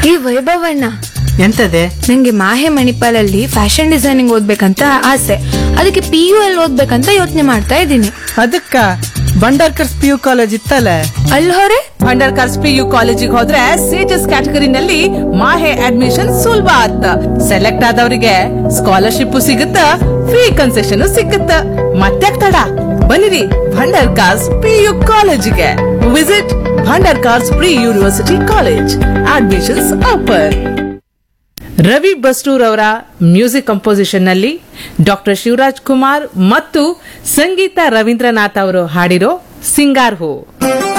ಈ ವೈಭವಣ್ಣ ಎಂತದೆ ನಂಗೆ ಮಾಹೆ ಮಣಿಪಾಲಲ್ಲಿ fashion designing ಓದ್ಬೇಕಂತ ಆಸೆ ಅದಕ್ಕೆ ಪಿ ಯು ಎಲ್ ಓದ್ಬೇಕಂತ ಯೋಚನೆ ಮಾಡ್ತಾ ಇದ್ದೀನಿ ಅದಕ್ಕ ಬಂಡಾರ್ಕರ್ಸ್ ಪಿ ಯು ಕಾಲೇಜ್ ಇತ್ತಲ್ಲ ಅಲ್ಲಿ ಹೊರೆ ಅಂಡರ್ ಕರ್ಸ್ ಪಿ ಯು ಕಾಲೇಜಿಗೆ ಹೋದ್ರೆ ಸೇಜಸ್ ಕ್ಯಾಟಗರಿನಲ್ಲಿ ಮಾಹೆ ಅಡ್ಮಿಷನ್ ಸುಲಭ ಆತ್ತ ಸೆಲೆಕ್ಟ್ ಆದವರಿಗೆ ಸ್ಕಾಲರ್ಶಿಪ್ ಸಿಗುತ್ತ ಫ್ರೀ ಕನ್ಸೆಷನ್ ಸಿಕ್ಕುತ್ತ ಮತ್ತೆ ತಡ ಬನ್ನಿರಿ ಭಂಡಾರ್ ಕಾರ್ಸ್ ಪಿ ಯು ಕಾಲೇಜಿಗೆ visit Bhandarkars pre university college admissions offer Ravi Basrur ಅವರ ಮ್ಯೂಸಿಕ್ ಕಂಪೋಸಿಷನ್ ನಲ್ಲಿ ಡಾಕ್ಟರ್ ಶಿವರಾಜ್ ಕುಮಾರ್ ಮತ್ತು ಸಂಗೀತ ರವೀಂದ್ರನಾಥ್ ಅವರು ಹಾಡಿರೋ ಸಿಂಗಾರ್ ಹೋ